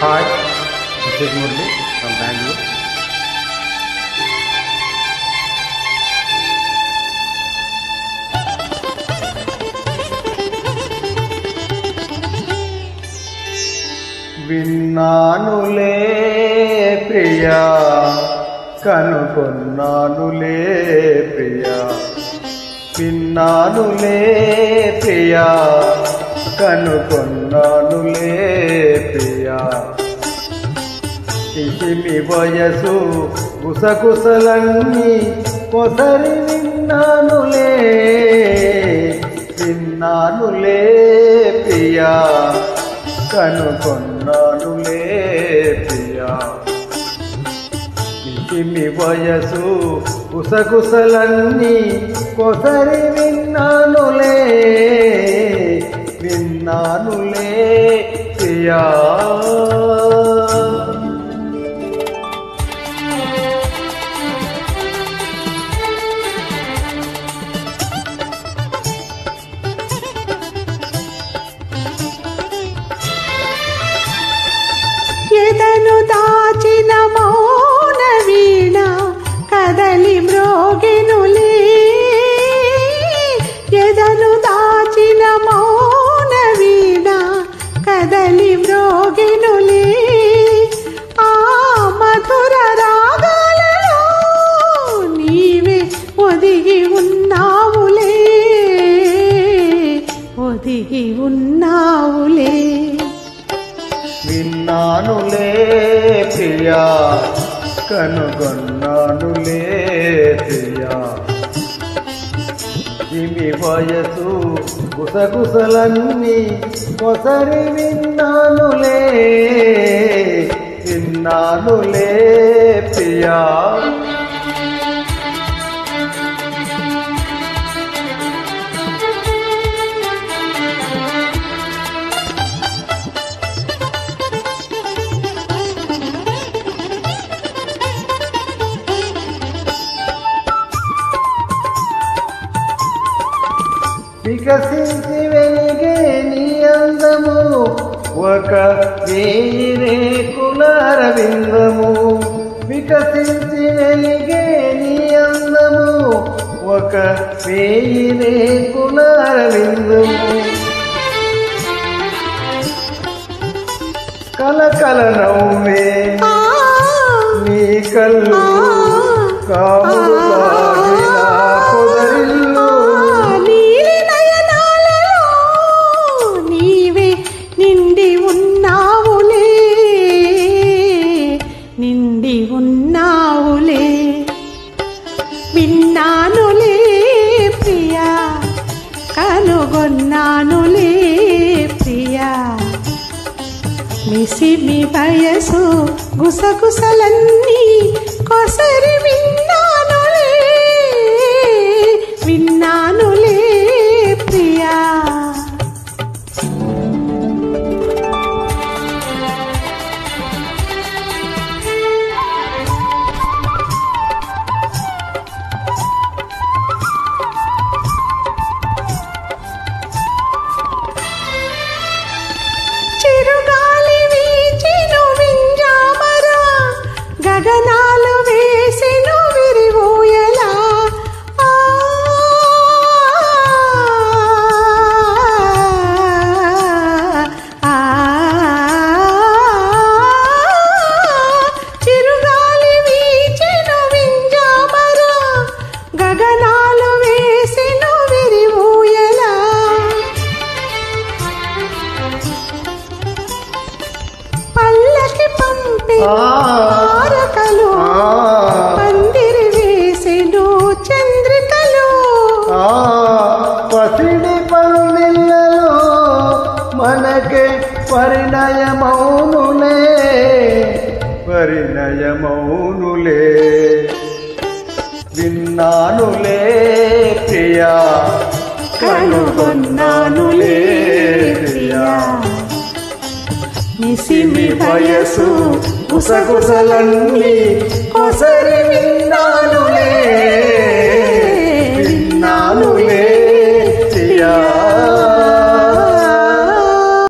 Hi this Murali from Bengaluru విన్నానులే ప్రియా కనుగొన్నానులే ప్రియా విన్నానులే ప్రియా కనుగొన్నానులే ప్రియా ఇసిమి వయసు గుసగుసలన్నీ కొసరి విన్నానులే విన్నానులే ప్రియా కనుగొన్నానులే ప్రియా ఇసిమి వయసు గుసగుసలన్నీ కొసరి విన్నానులే విన్నానులే ప్రియా ఎదను దాచిన మౌన వీణ కదలి మ్రోగెనులే ఎదను దాచిన మౌన వీణ కదలి మ్రోగెనులే ఆ మధుర రాగాలలో నీవే ఒదిగి ఉన్నావులే ఒదిగి ఉన్నావులే విన్నానులే ప్రియా కనుగొన్నానులే ప్రియా ఇమి వయసు గుసగుసలన్నీ కొసరి విన్నానులే విన్నానులే ప్రియా వికసించి వెలిగే నీ అందము ఒక వేయి రేకుల అరవిందము వికసించి వెలిగే నీ అందము ఒక వేయి రేకుల అరవిందము కలకల నవ్వే ఆ నీ కళ్ళు కాములు లాగిన పొదరిల్లు నీలి నయనాలలో నీవే నిండి ఉన్నావులే నిండి ఉన్నావులే విన్నానులే ప్రియా కనుగొన్నానులే ప్రియా మిసిమి వయసు గుసగుసలన్నీ కొసరి విన్నానులే విన్నానులే ప్రియా చిరుగాలి వీచెను వింజామరా గగనాలు వేసెను విరివోయలా ఆ, ఆ, చిరుగాలి వీచెను వింజామరా గగనాలు వేసెను విరివోయలా పల్లకి పంపి ఆ. తారకలు ఆ. పందిరి వేసెను చంద్రికలు ఆ పసిడి పందిళ్ళలో మనకే పరిణయమౌనులే పరిణయమౌనులే విన్నానులే ప్రియా కనుగొన్నానులే ప్రియా మిసిమి వయసు గుసగుసలన్నీ కొసరి విన్నానులే